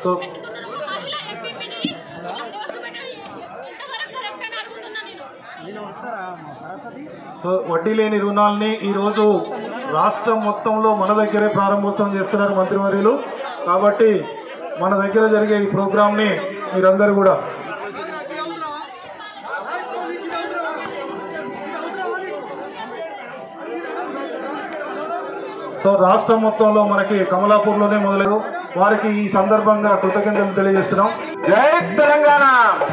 So పెట్టుకున్నారు. ఒక మహిళ ఎంపీపీని ఇట్లా పోస్ట్ పెట్టడం ఎంతవరకు కరెక్ట్ అని అడుగుతున్నా నేను సో వడ్డీ లేని రుణాలని ఈరోజు రాష్ట్రం మొత్తంలో మన దగ్గరే ప్రారంభోత్సవం చేస్తున్నారు మంత్రివర్యులు కాబట్టి మన దగ్గర జరిగే ఈ ప్రోగ్రామ్ని మీరందరూ కూడా సో రాష్ట్రం మొత్తంలో మనకి కమలాపూర్లోనే మొదలయ్యారు వారికి ఈ సందర్భంగా కృతజ్ఞతలు తెలియజేస్తున్నాం జై తెలంగాణ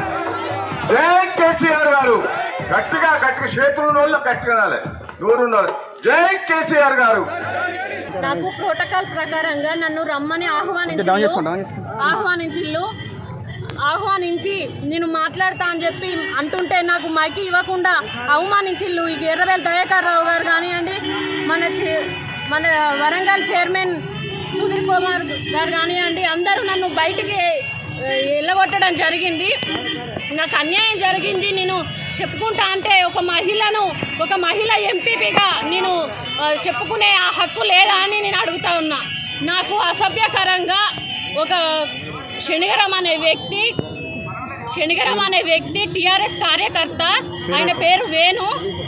జై కేసీఆర్ గారు గట్టిగా గట్టిగా చేతులు వాళ్ళు గట్టిగా అనాలి దూరం వాళ్ళు జై కేసీఆర్ గారు నాకు ప్రోటోకాల్ ప్రకారంగా నన్ను రమ్మని ఆహ్వానించి ఆహ్వానించిల్లు ఆహ్వానించి నేను మాట్లాడతా అని చెప్పి అంటుంటే నాకు మైకి ఇవ్వకుండా అవమానించిల్లు ఈ ఎర్రవేల్ దయాకర్ రావు గారు కానివ్వండి మన చే- మన వరంగల్ చైర్మన్ సుధీర్ కుమార్ గారు కానివ్వండి అందరూ నన్ను బయటికి ఆ, వెళ్ళగొట్టడం జరిగింది నాకు అన్యాయం జరిగింది నేను చెప్పుకుంటా అంటే ఒక మహిళను ఒక మహిళ ఎంపీపీగా నేను ఆ, చెప్పుకునే ఆ హక్కు లేదా అని నేను అడుగుతా ఉన్నా నాకు అసభ్యకరంగా ఒక శనిగరం అనే వ్యక్తి శనిగరం అనే వ్యక్తి టిఆర్ఎస్ కార్యకర్త ఆయన పేరు వేణు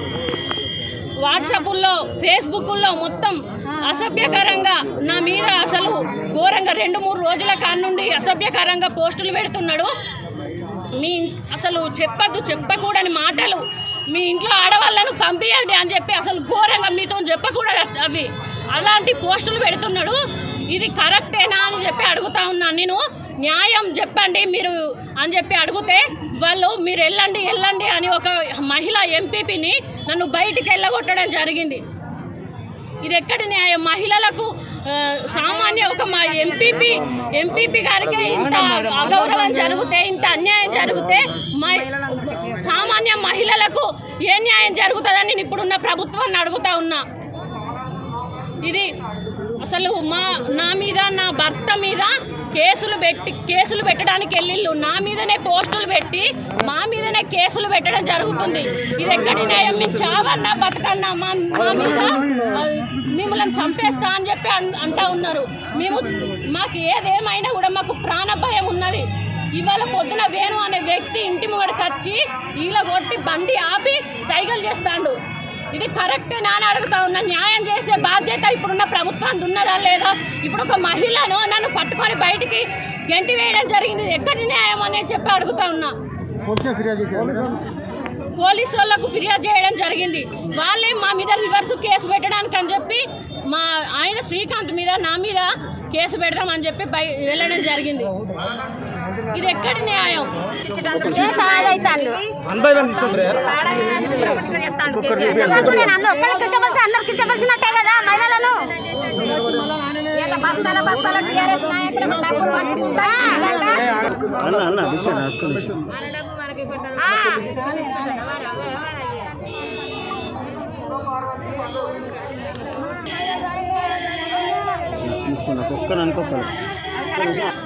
వాట్సాప్లో ఫేస్బుక్లో మొత్తం అసభ్యకరంగా నా మీద అసలు ఘోరంగా రెండు మూడు రోజుల కానుండి అసభ్యకరంగా పోస్టులు పెడుతున్నాడు మీ అసలు చెప్పద్దు చెప్పకూడని మాటలు మీ ఇంట్లో ఆడవాళ్ళను పంపించండి అని చెప్పి అసలు ఘోరంగా మీతో చెప్పకూడదు అవి అలాంటి పోస్టులు పెడుతున్నాడు ఇది కరెక్టేనా అని చెప్పి అడుగుతా ఉన్నాను నేను న్యాయం చెప్పండి మీరు అని చెప్పి అడిగితే వాళ్ళు మీరు వెళ్ళండి వెళ్ళండి అని ఒక మహిళా ఎంపీపీని నన్ను బయటికి వెళ్ళగొట్టడం జరిగింది ఇది ఎక్కడి న్యాయం మహిళలకు ఆ, సామాన్య ఒక మా ఎంపీపీ ఎంపీపీ గారికి ఇంత అగౌరవం జరిగితే ఇంత అన్యాయం జరిగితే మ- సామాన్య మహిళలకు ఏ న్యాయం జరుగుతుందని నేను ఇప్పుడున్న ప్రభుత్వాన్ని అడుగుతా ఉన్నా ఇది అసలు మా నా మీద నా భర్త మీద కేసులు పెట్టి కేసులు పెట్టడానికి వెళ్ళిళ్ళు నా మీదనే పోస్టులు పెట్టి మా మీదనే కేసులు పెట్టడం జరుగుతుంది ఇది ఎక్కడి న్యాయం మేము చావన్నా బతకన్నా మా మా మీద ఆ, మిమ్మల్ని చంపేస్తా అని చెప్పి అన్- అంటా ఉన్నారు మేము మాకు ఏదేమైనా కూడా మాకు ప్రాణ భయం ఉన్నది ఇవాళ పొద్దున వేణు అనే వ్యక్తి ఇంటి ముంగడికి వచ్చి ఈల కొట్టి బండి ఆపి సైకిల్ చేస్తాడు ఇది కరెక్టేనా అని అడుగుతా ఉన్నా న్యాయం చేసే బాధ్యత ఇప్పుడున్న ప్రభుత్వానికి ఉన్నదా లేదా ఇప్పుడు ఒక మహిళను నన్ను పట్టుకొని బయటికి గెంటి వేయడం జరిగింది ఇది ఎక్కడి న్యాయం అనేది చెప్పి అడుగుతా ఉన్నా పోలీసు వాళ్ళకు ఫిర్యాదు చేయడం జరిగింది వాళ్ళే మా మీద రివర్స్ కేసు పెట్టడానికి అని చెప్పి మా ఆయన శ్రీకాంత్ మీద నా మీద కేసు పెడదామని చెప్పి బయ వెళ్ళడం జరిగింది ఇది ఎక్కడి న్యాయం అందరు కించపరిచినట్టే కదా మహిళలను ఇలా బస్తాల బస్తాల టీఆర్ఎస్ నాయకులు డబ్బులు పంచుకుంటా ఆ. తీసుకున్నా ఒక్కరు అనుకోవాలి